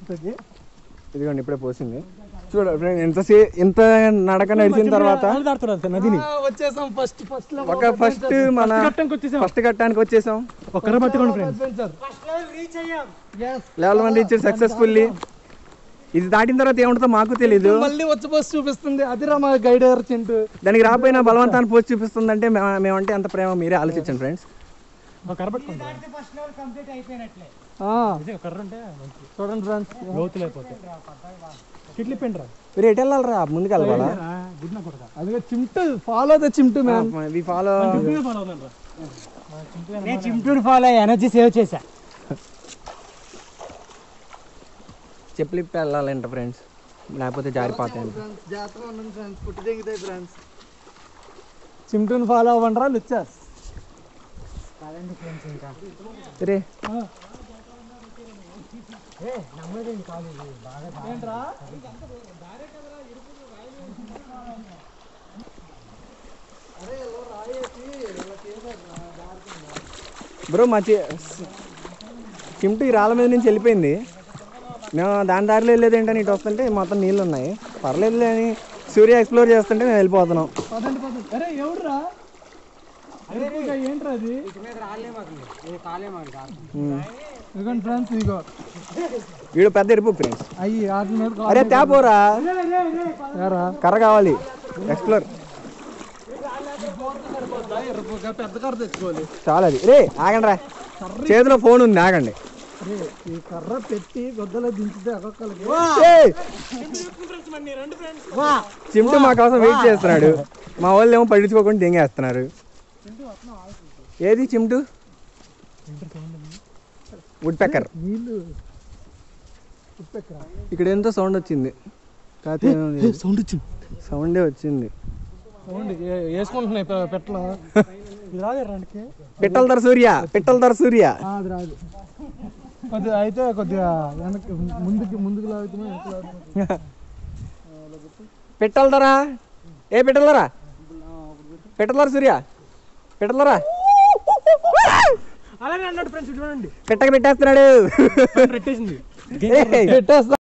పోస్తుంది ఇదిగోండి ఇప్పుడే పోసింది చూడ ఫ్రెండ్ ఎంతసే ఎంత నడక నడిచిన తర్వాత దాడుతున్నారు సార్ నదిని వచ్చేసాం ఫస్ట్ ఫస్ట్ ఒక ఫస్ట్ మన కట్టంకి వచ్చేసాం ఫస్ట్ కట్టానికి వచ్చేసాం ఒక్కరే పట్టుకోండి friends level one reach successfully ఇది దాటిన తర్వాత ఏముంటుందో మాకు తెలీదు మళ్ళీ వచ్చి బస్సు చూపిస్తుంది అదిరా మా గైడర్ చింటూ దానికి రాపోయినా బలవంతాన్ని పోస్ట్ చూపిస్తుందంటే మే- మేమంటే ఎంత ప్రేమ మీరే ఆలోచించండి ఫ్రెండ్స్ ఒక కర్ర పట్టుకోండి ఆ, ఇదే ఒక కర్ర ఉంటే మంచిది చూడండి ఫ్రెండ్స్ లోతులు అయిపోతాయి కిట్లి పెండ్రా మీరు ఎటు వెళ్ళాలరా ముందుకు వెళ్ళాలా గుడ్ కొడక అదిగో Chintu follow the Chintu man we follow follow అవుతాను నేను చింటూని ఫాలో అయ్యి ఎనర్జీ సేవ్ చేశా చెప్పులు ఇప్పి వెళ్ళాలంట ఫ్రెండ్స్ లేకపోతే జారిపోతాయంట ఫ్రెండ్స్ జాతర ఉండండి ఫ్రెండ్స్ పుట్టి తెగుతాయి ఫ్రెండ్స్ చింటూని ఫాలో అవ్వండి లుచ్చాస్ రే బ్రో మా చి- చిమ్టు ఈ రాళ్ళ మీద నుంచి వెళ్ళిపోయింది మేము దాని దారిలో వెళ్ళేది ఏంటని ఇటు వస్తుంటే మొత్తం నీళ్ళు ఉన్నాయి పర్లేదులే అని సూర్య ఎక్స్ప్లోర్ చేస్తుంటే మేము వెళ్ళిపోతున్నాం పదండి పదండి అరే ఎవడురా ఇంకా ఏంట్రా అది ఇదిగోండి ఫ్రెండ్స్ ఇదిగో వీడు పెద్ద ఎరుపు ఫ్రెండ్స్ అయ్యి వాటి మీద అరే తేపోరా ఏరా? కర్ర కావాలి ఎక్స్ప్లోర్ ఎర్రగా పెద్ద కర్ర తెచ్చుకోవాలి చాలా అది రే ఆగండి రా చేతిలో ఫోన్ ఉంది ఆగండి అరే ఈ కర్ర పెట్టి గొద్దలో దించితే ఒక్కొక్కరికి ఏయ్! చిమ్టు మా కోసం వెయిట్ చేస్తున్నాడు మా వాళ్ళు ఏమో పట్టించుకోకుండా దెంగేస్తున్నారు ఏది చిమ్టు వుడ్ పెక్కర్ నీళ్ళు ఉప్పెక్కరా ఇక్కడ ఎంతో సౌండ్ వచ్చింది కాకపోతే సౌండ్ వచ్చింది సౌండే వచ్చింది సౌండ్ వేసుకుంటున్నాయి పె- పెట్టలు ఇది రాదు రానికి పిట్టల ధర సూర్య పిట్టల ధర సూర్య అది రాదు కొద్దిగా అయితే కొద్దిగా వెనక్కి ముందుకి ముందుకు లాగుతున్నా వెనక్కి లాగుతున్నా పిట్టల ధర ఏ పిట్టల ధర పిట్టల ధర సూర్య పిట్టల ధర అలానే అన్నాడు ఫ్రెండ్స్ చూడండి పిట్టకి పెట్టేస్తున్నాడు పెట్టేసింది ఏయ్! పెట్టేస్తా